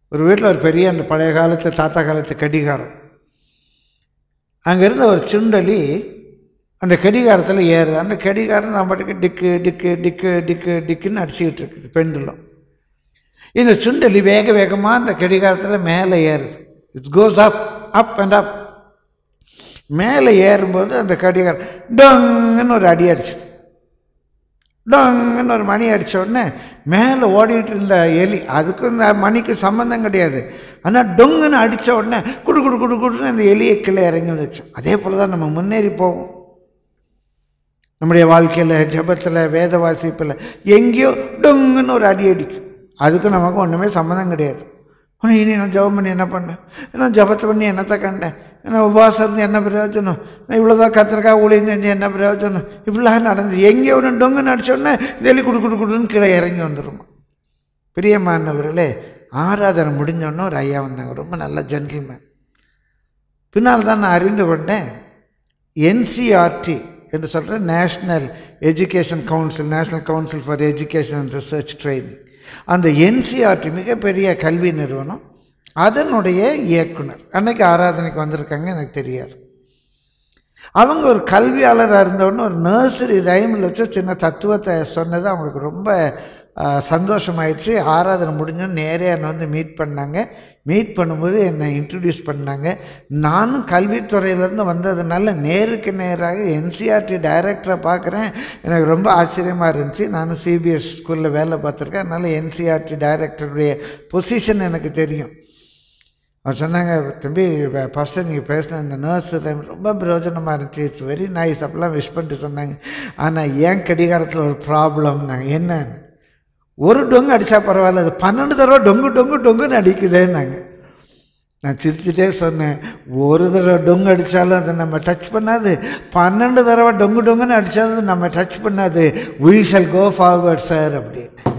ஒரு வீட்டில் ஒரு பெரிய அந்த பழைய காலத்து தாத்தா காலத்து கடிகாரம் அங்கே இருந்த ஒரு சுண்டலி அந்த கடிகாரத்தில் ஏறுது அந்த கடிகாரம் நம்ம பாட்டுக்கு டிக்கு டிக்கு டிக்கு டிக்கு டிக்குன்னு அடிச்சுக்கிட்டு இருக்குது பெண்டுலம் இந்த சுண்டலி வேக வேகமாக அந்த கடிகாரத்தில் மேலே ஏறுது it's cos up up and up மேலே ஏறும்போது அந்த கடிகாரம் டொங்குன்னு ஒரு அடி அடிச்சுது டொங்குன்னு ஒரு மணி அடித்த உடனே மேலே ஓடிட்டு இருந்த எலி அதுக்கும் இந்த மணிக்கு சம்மந்தம் கிடையாது ஆனால் டொங்குன்னு அடித்த உடனே குடு குடு குடு குடுன்னு அந்த எலியை கீழே இறங்கி வந்துச்சு அதே போல் தான் நம்ம முன்னேறி போவோம் நம்முடைய வாழ்க்கையில் ஜபத்தில் வேத வாசிப்பில் எங்கேயோ டொங்குன்னு ஒரு அடி அடிக்கும் அதுக்கும் நமக்கு ஒன்றுமே சம்மந்தம் கிடையாது ஆனால் இனி நான் ஜபம் பண்ணி என்ன பண்ணேன் நான் ஜபத்தை பண்ணி என்னத்தை கண்டேன் நான் உபவாசம் இருந்து என்ன பிரயோஜனம் நான் இவ்வளோதான் கத்திரக்கா ஊழியம் செஞ்சு என்ன பிரயோஜனம் இப்படிலாம் நடந்தது எங்கேயோ ஒன்று டொங்குன்னு அடிச்சோடனே தெளி குடு குடு குடுன்னு கீழே இறங்கி வந்துடுமா பிரியமானவர்களே ஆராதனை முடிஞ்சோடனே ஒரு ஐயா வந்தாங்க ரொம்ப நல்ல ஜென்டில்மேன் பின்னால் தான் நான் அறிந்து கொண்டேன் என்சிஆர்டி என்று சொல்கிற national education council national council for education and research training அந்த என்சிஆர்டி மிகப்பெரிய கல்வி நிறுவனம் அதனுடைய இயக்குனர் அன்னைக்கு ஆராதனைக்கு வந்திருக்காங்க எனக்கு தெரியாது அவங்க ஒரு கல்வியாளராக இருந்தவொன்னு ஒரு நர்சரி ரைமில் வச்சு சின்ன தத்துவத்தை சொன்னது அவங்களுக்கு ரொம்ப ஆஹ், சந்தோஷமாயிடுச்சு ஆராதனை முடிஞ்சோன்னு நேரே என்னை வந்து மீட் பண்ணாங்க மீட் பண்ணும்போது என்னை இன்ட்ரடியூஸ் பண்ணாங்க நானும் கல்வித்துறையிலேருந்து வந்ததுனால நேருக்கு நேராக என்சிஆர்டி டைரக்டரை பார்க்குறேன் எனக்கு ரொம்ப ஆச்சரியமாக இருந்துச்சு நானும் சிபிஎஸ் ஸ்கூலில் வேலை பார்த்துருக்கேன் அதனால் என்சிஆர்டி டைரக்டருடைய பொசிஷன் எனக்கு தெரியும் அவர் சொன்னாங்க தம்பி ஃபஸ்ட்டு நீங்கள் பேசின இந்த நர்ஸ் டைம் ரொம்ப பிரயோஜனமாக இருந்துச்சு இட்ஸ் வெரி நைஸ் அப்படிலாம் விஷ் பண்ணிட்டு சொன்னாங்க ஆனால் ஏன் கடிகாரத்தில் ஒரு ப்ராப்ளம்னாங்க என்னன்னு ஒரு டொங்கு அடித்தா பரவாயில்ல அது பன்னெண்டு தடவை டொங்கு டொங்கு டொங்குன்னு அடிக்குதேன்னாங்க நான் சிரிச்சுட்டே சொன்னேன் ஒரு தடவை டொங்கு அடித்தாலும் அதை நம்ம டச் பண்ணாது பன்னெண்டு தடவை டொங்கு டொங்குன்னு அடித்தாலும் நம்ம டச் பண்ணாது we shall go forward sir அப்படின்னு